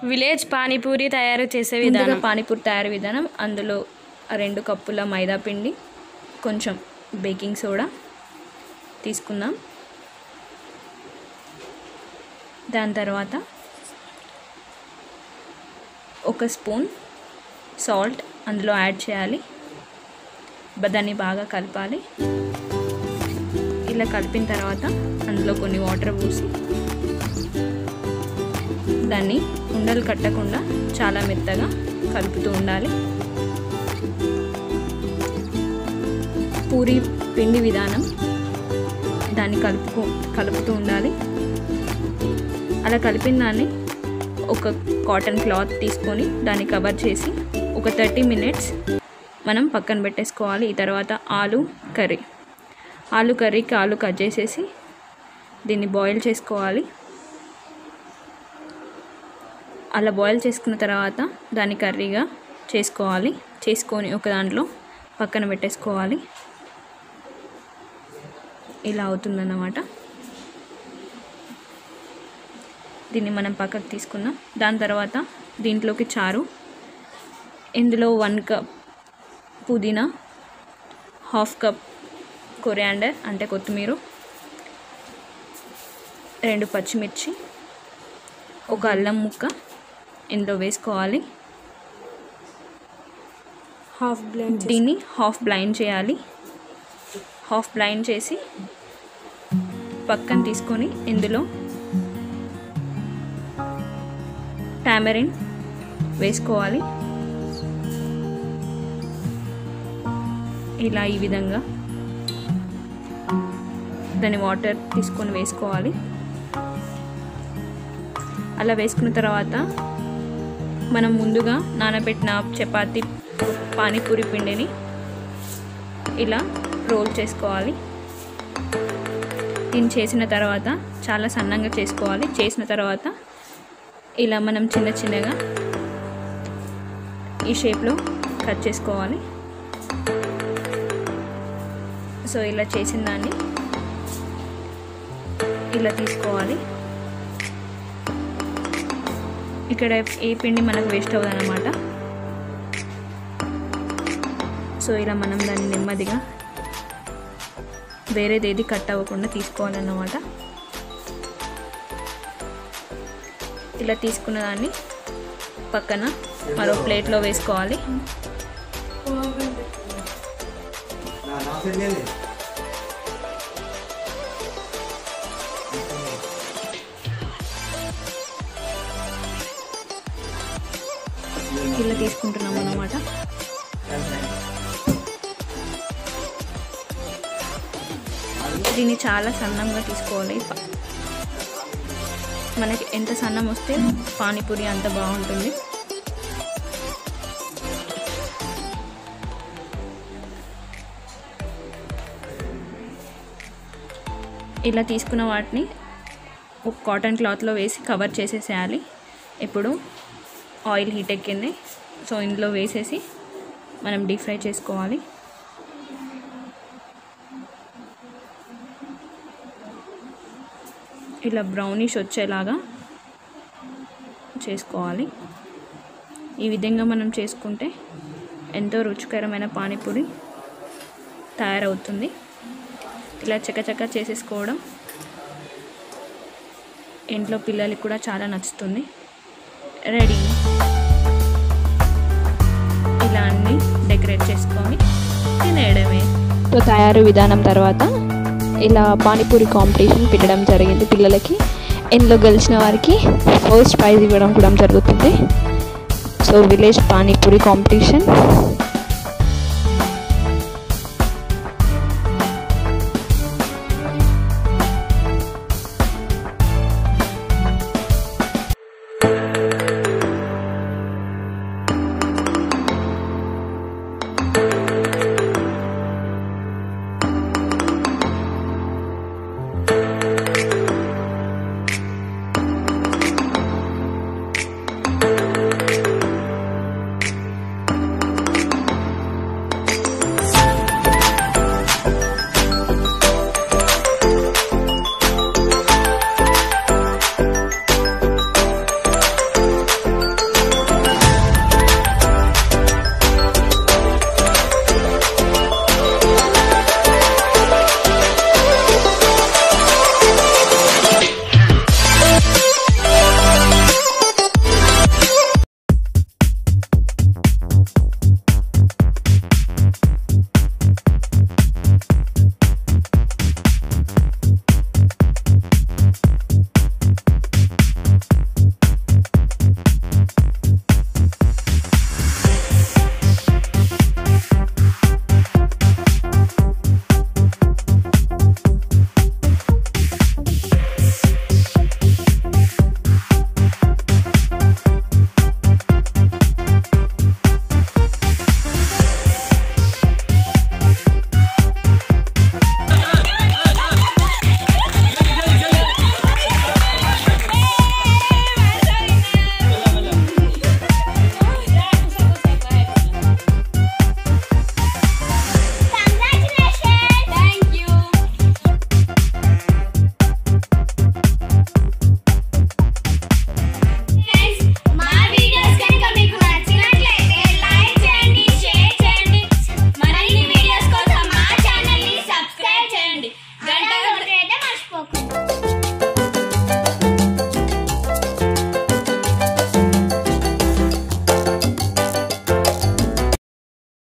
village panipuri తయారు చేసే ముందుగా విధానం పానీపూరి తయారు విధానం అందులో రెండు కప్పుల మైదా పిండి కొంచెం బేకింగ్ సోడా తీసుకుందాం దాని తర్వాత ఒక స్పూన్ సాల్ట్ అందులో యాడ్ చేయాలి బ- దాన్ని బాగా కలపాలి ఇలా కలిపిన తర్వాత అందులో కొన్ని వాటర్ పోసి దాన్ని ఉండలు కట్టకుండా చాలా మెత్తగా కలుపుతూ ఉండాలి పూరి పిండి విధానం దాన్ని కలుపుకు కలుపుతూ ఉండాలి అలా కలిపిన దాన్ని ఒక కాటన్ క్లాత్ తీసుకొని దాన్ని కవర్ చేసి ఒక థర్టీ మినిట్స్ మనం పక్కన పెట్టేసుకోవాలి ఈ తర్వాత ఆలు కర్రీ ఆలు కర్రీకి ఆలు కట్ చేసేసి దీన్ని బాయిల్ చేసుకోవాలి అలా బాయిల్ చేసుకున్న తర్వాత దాన్ని కర్రీగా చేసుకోవాలి చేసుకొని ఒక దాంట్లో పక్కన పెట్టేసుకోవాలి ఇలా అవుతుందన్నమాట దీన్ని మనం పక్కకు తీసుకుందాం దాని తర్వాత దీంట్లోకి చారు ఇందులో వన్ కప్ పుదీనా హాఫ్ కప్ కొరియాండర్ అంటే కొత్తిమీర రెండు పచ్చిమిర్చి ఒక అల్లం ముక్క ఇందులో వేసుకోవాలి హాఫ్ బ్లెండ్ దీన్ని హాఫ్ బ్లైండ్ చేయాలి హాఫ్ బ్లైండ్ చేసి పక్కన తీసుకొని ఇందులో టామరిన్ వేసుకోవాలి ఇలా ఈ విధంగా దాని వాటర్ తీసుకొని వేసుకోవాలి అలా వేసుకున్న తర్వాత మనం ముందుగా నానబెట్టిన చపాతీ పానీపూరి పిండిని ఇలా రోల్ చేసుకోవాలి దీన్ని చేసిన తర్వాత చాలా సన్నంగా చేసుకోవాలి చేసిన తర్వాత ఇలా మనం చిన్న చిన్నగా ఈ షేప్లో కట్ చేసుకోవాలి సో ఇలా చేసిన దాన్ని ఇలా తీసుకోవాలి ఇక్కడ ఏ పిండి మనకు వేస్ట్ అవ్వదు అనమాట సో ఇలా మనం దాన్ని నెమ్మదిగా వేరేది ఏది కట్ అవ్వకుండా తీసుకోవాలన్నమాట ఇలా తీసుకున్న దాన్ని పక్కన మరో ప్లేట్లో వేసుకోవాలి ఇలా తీసుకుంటున్నాం అన్నమాట దీన్ని చాలా సన్నంగా తీసుకోవాలి ప- మనకి ఎంత సన్నం వస్తే పానీపూరి అంత బాగుంటుంది ఇలా తీసుకున్న వాటిని ఒక కాటన్ క్లాత్లో వేసి కవర్ చేసేసేయాలి ఇప్పుడు ఆయిల్ హీట్ ఎక్కింది సో ఇందులో వేసేసి మనం డీప్ ఫ్రై చేసుకోవాలి ఇలా బ్రౌనిష్ వచ్చేలాగా చేసుకోవాలి ఈ విధంగా మనం చేసుకుంటే ఎంతో రుచికరమైన పానీపూరి తయారవుతుంది ఇలా చకచక చేసేసుకోవడం ఇంట్లో పిల్లలకి కూడా చాలా నచ్చుతుంది రెడీ ఇలా అన్ని డెకరేట్ చేసుకొని తినేయడమే సో తయారు విధానం తర్వాత ఇలా పానీపూరి కాంపిటీషన్ పెట్టడం జరిగింది పిల్లలకి ఇందులో గెలిచిన వారికి ఫస్ట్ ప్రైజ్ ఇవ్వడం కూడా జరుగుతుంది సో విలేజ్ పానీపూరి కాంపిటీషన్